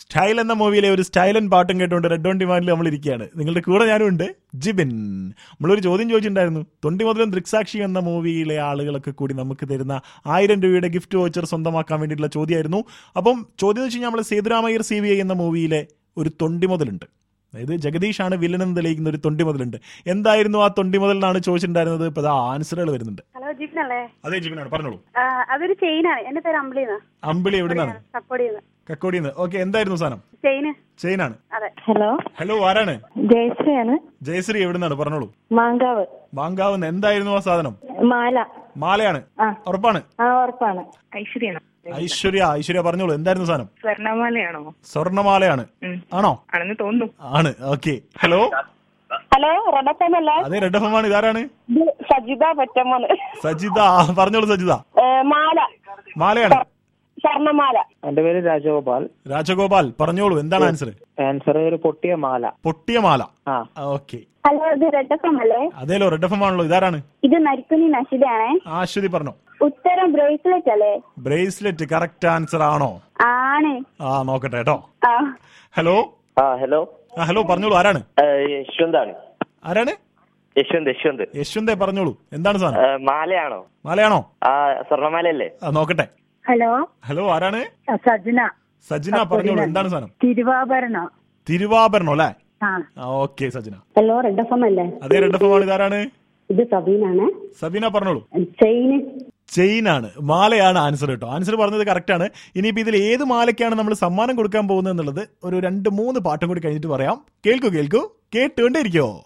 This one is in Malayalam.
സ്റ്റൈൽ എന്ന മൂവിയിലെ ഒരു സ്റ്റൈലൻ പാട്ടും കേട്ടുകൊണ്ട് റെഡ് ഓൺ ഡിമാൻഡിൽ നമ്മൾ ഇരിക്കുകയാണ് നിങ്ങളുടെ കൂടെ ഞാനും ഉണ്ട് ജിബിൻ നമ്മളൊരു ചോദ്യം ചോദിച്ചിട്ടുണ്ടായിരുന്നു തൊണ്ടി മുതലും ദൃക്സാക്ഷി എന്ന മൂവിയിലെ ആളുകളൊക്കെ കൂടി നമുക്ക് തരുന്ന ആയിരം രൂപയുടെ ഗിഫ്റ്റ് വോച്ചർ സ്വന്തമാക്കാൻ വേണ്ടിയിട്ടുള്ള ചോദ്യമായിരുന്നു അപ്പം ചോദ്യം എന്ന് വെച്ച് കഴിഞ്ഞാൽ നമ്മൾ സേതുരാമയ്യർ സി വി ഐ എന്ന മൂവിയിലെ ഒരു തൊണ്ടി മുതലുണ്ട് അതായത് ജഗദീഷാണ് വില്ലനെന്ന് തെളിയിക്കുന്ന ഒരു തൊണ്ടി മുതലുണ്ട് എന്തായിരുന്നു ആ തൊണ്ടി മുതൽ എന്നാണ് ചോദിച്ചിട്ടുണ്ടായിരുന്നത് ഇപ്പൊ അതാ ആൻസറുകൾ വരുന്നുണ്ട് ഹലോ ജിബിനല്ലേ അതെ ജിബിനാണ് പറഞ്ഞോളൂ ആ, അതൊരു ചെയിനാണ് എന്റെ പേര് അമ്പിളിന്ന് അമ്പിളി എവിടുന്നാണ് സപ്പോർട്ട് കക്കോടിന്ന് ഓക്കെ എന്തായിരുന്നു സാധനം ചെയിന് ചെയിനാണ് അതെ ഹലോ ഹലോ ആരാണ് ജയശ്രീയാണ് ജയശ്രീ എവിടുന്നാണ് പറഞ്ഞോളൂ മാങ്കാവ് മാങ്കാവുന്ന് എന്തായിരുന്നു ആ സാധനം മാല മാലയാണ് ആ. ഉറപ്പാണ് ആ ഉറപ്പാണ് ഐശ്വര്യാണ് ഐശ്വര്യ ഐശ്വര്യ പറഞ്ഞോളൂ എന്തായിരുന്നു സാധനം സ്വർണമാലയാണോ സ്വർണമാലയാണ് ഉം. ആണോ ആണെന്ന് തോന്നുന്നു ആണ് ഓക്കെ ഹലോ ഹലോ റെഡപ്പനല്ല അതെ റെഡ് എഫ് ആണ് ഇതാരാണ് ഇത് സജിത പറ്റമ്മന്ന് സജിത ആ, പറഞ്ഞോളൂ സജിത മാല മാലയാണ് സ്വർണ്ണമാല എന്റെ പേര് രാജഗോപാൽ രാജഗോപാൽ പറഞ്ഞോളൂ എന്താണ് ആൻസർ ആൻസർ ഒരു പൊട്ടിയ മാല പൊട്ടിയ മാല ആ ഓക്കെ ഹലോ ഇത് റെഡ് എഫ് എം അല്ലേ അതേലോ റെഡ് എഫ് ആണല്ലോ ഇതാരാണ് ഇത് നരിക്കുനി നഷിതയാണേ ആശ്വതി പറഞ്ഞോ ഉത്തരം ബ്രേസ്ലെറ്റ് അല്ലേ ബ്രേസ്ലെറ്റ് കറക്റ്റ് ആൻസർ ആണോ ആണ് ആ നോക്കട്ടെ കേട്ടോ ആ ഹലോ ആ ഹലോ ആ ഹലോ പറഞ്ഞോളൂ ആരാണ് ആ, യശ്വന്താണ് ആരാണ് യശ്വന്ത് യശ്വന്ത് യശ്വന്തേ പറഞ്ഞോളൂ എന്താണ് ആ, സാധനം മാലയാണോ മാലയാണോ ആ സ്വർണ്ണമാലയല്ലേ ആ നോക്കട്ടെ ഹലോ ഹലോ ആരാണ് സജന സജിന പറഞ്ഞോളൂ എന്താണ് സാധനം തിരുവാഭരണം തിരുവാഭരണം അല്ലേ ആ okay Sajina hello Red F M അല്ലേ അതേ റെഡ് എഫ് ആണ് ഇതാരാണ് ഇത് സബീനാണ് സബീന പറഞ്ഞോളൂ ചെയിന് ചെയിൻ ആണ് മാലയാണ് ആൻസർ കേട്ടോ ആൻസർ പറഞ്ഞത് കറക്റ്റ് ആണ് ഇനിയിപ്പോ ഇതിൽ ഏത് മാലയ്ക്കാണ് നമ്മൾ സമ്മാനം കൊടുക്കാൻ പോകുന്നത് എന്നുള്ളത് ഒരു രണ്ട് മൂന്ന് പാട്ടും കൂടി കഴിഞ്ഞിട്ട് പറയാം കേൾക്കൂ കേൾക്കൂ കേട്ടുകൊണ്ടേ ഇരിക്കോ